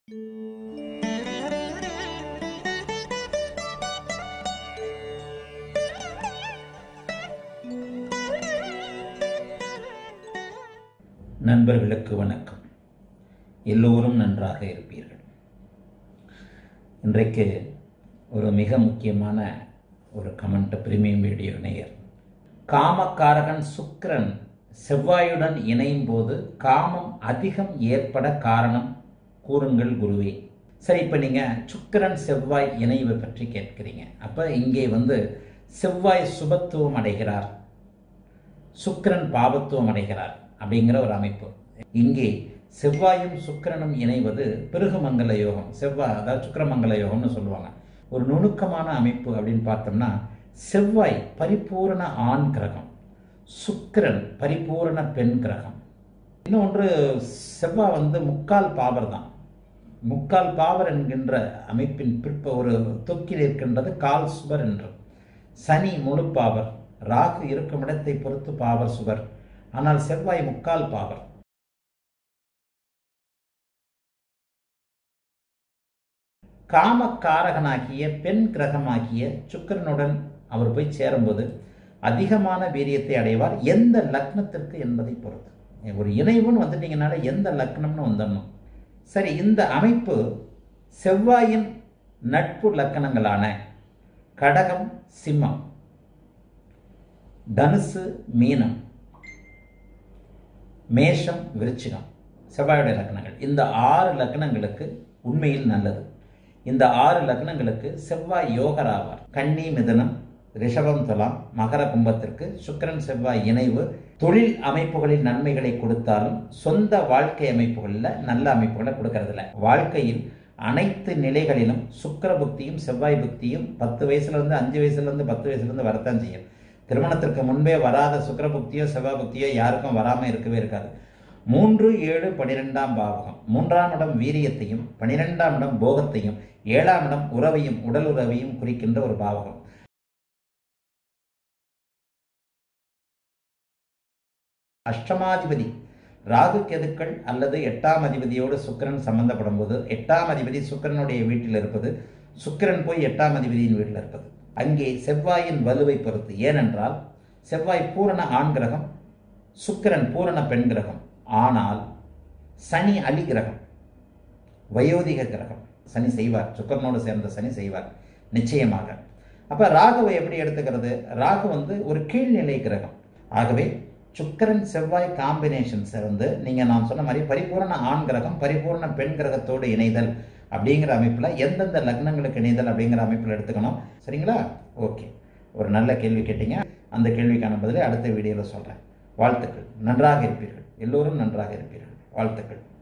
நண்பர்களுக்கு வணக்கம் எல்லோரும் நன்றாக இருப்பீர்கள் இன்றைக்கு ஒரு மிக முக்கியமான ஒரு கமெண்ட் பிரீமியம் வீடியோ நேயர் காமக்காரகன் சுக்கிரன் செவ்வாயுடன் இணையும் போது காமம் அதிகம் ஏற்பட காரணம் கூறுங்கள் குருவே சரி இப்போ நீங்கள் சுக்கிரன் செவ்வாய் இணைவை பற்றி கேட்கிறீங்க அப்போ இங்கே வந்து செவ்வாய் சுபத்துவம் அடைகிறார் சுக்கிரன் பாபத்துவம் அடைகிறார் அப்படிங்கிற ஒரு அமைப்பு இங்கே செவ்வாயும் சுக்கிரனும் இணைவது பிருகுமங்கல யோகம் செவ்வாய் அதாவது சுக்கிரமங்கல யோகம்னு சொல்லுவாங்க ஒரு நுணுக்கமான அமைப்பு அப்படின்னு பார்த்தோம்னா செவ்வாய் பரிபூரண ஆண் கிரகம் சுக்கிரன் பரிபூரண பெண் கிரகம் இன்னொன்று செவ்வாய் வந்து முக்கால் பாவர் தான் முக்கால் பாவர் என்கின்ற அமைப்பின் பிற்ப ஒரு தொக்கில் இருக்கின்றது கால் சுவர் என்று சனி முழு பாவர் ராகு இருக்கும் இடத்தை பொறுத்து பாவர் சுவர் ஆனால் செவ்வாய் முக்கால் பாவர் காமக்காரகனாகிய பெண் கிரகமாகிய சுக்கிரனுடன் அவர் போய் சேரும்போது அதிகமான வீரியத்தை அடைவார் எந்த லக்னத்திற்கு என்பதை பொறுத்து ஒரு இணைவுன்னு வந்துட்டீங்கனால எந்த லக்னம்னு வந்துடணும் சரி இந்த அமைப்பு செவ்வாயின் நட்பு லக்கணங்களான கடகம் சிம்மம் தனுசு மீனம் மேஷம் விருச்சிகம் செவ்வாயுடைய லக்னங்கள் இந்த ஆறு லக்னங்களுக்கு உண்மையில் நல்லது இந்த ஆறு லக்னங்களுக்கு செவ்வாய் யோகராவார் கன்னி மிதனம் ரிஷபம் துலாம் மகர கும்பத்திற்கு சுக்கிரன் செவ்வாய் இணைவு தொழில் அமைப்புகளில் நன்மைகளை கொடுத்தாலும் சொந்த வாழ்க்கை அமைப்புகளில் நல்ல அமைப்புகளை கொடுக்கறதில்ல வாழ்க்கையில் அனைத்து நிலைகளிலும் சுக்கர புக்தியும் செவ்வாய் புக்தியும் பத்து வயசுலேருந்து அஞ்சு வயசுலேருந்து பத்து வயசுலேருந்து வரத்தான் செய்யும் திருமணத்திற்கு முன்பே வராத சுக்கர புக்தியோ செவ்வாய் புக்தியோ யாருக்கும் வராமல் இருக்கவே இருக்காது மூன்று ஏழு பனிரெண்டாம் பாவகம் மூன்றாம் இடம் வீரியத்தையும் பனிரெண்டாம் இடம் போகத்தையும் ஏழாம் இடம் உறவையும் உடல் உறவையும் குறிக்கின்ற ஒரு பாவகம் அஷ்டமாதிபதி ராகு கெதுக்கள் அல்லது எட்டாம் அதிபதியோடு சுக்கிரன் சம்பந்தப்படும் போது எட்டாம் அதிபதி சுக்கிரனுடைய வீட்டில் இருப்பது சுக்கிரன் போய் எட்டாம் அதிபதியின் வீட்டில் இருப்பது அங்கே செவ்வாயின் வலுவை பொறுத்து ஏனென்றால் செவ்வாய் பூரண ஆண் கிரகம் சுக்கிரன் பூரண பெண் கிரகம் ஆனால் சனி அலி கிரகம் வயோதிக கிரகம் சனி செய்வார் சுக்கரனோடு சேர்ந்த சனி செய்வார் நிச்சயமாக அப்போ ராகுவை எப்படி எடுத்துக்கிறது ராகு வந்து ஒரு கீழ்நிலை கிரகம் ஆகவே சுக்கரன் செவ்வாய் காம்பினேஷன்ஸை வந்து நீங்கள் நான் சொன்ன மாதிரி பரிபூரண ஆண் கிரகம் பரிபூரண பெண் கிரகத்தோடு இணைதல் அப்படிங்கிற அமைப்பில் எந்தெந்த லக்னங்களுக்கு இணைதல் அப்படிங்கிற அமைப்பில் எடுத்துக்கணும் சரிங்களா ஓகே ஒரு நல்ல கேள்வி கேட்டீங்க அந்த கேள்விக்கான பதிலை அடுத்த வீடியோவில் சொல்கிறேன் வாழ்த்துக்கள் நன்றாக இருப்பீர்கள் எல்லோரும் நன்றாக இருப்பீர்கள் வாழ்த்துக்கள்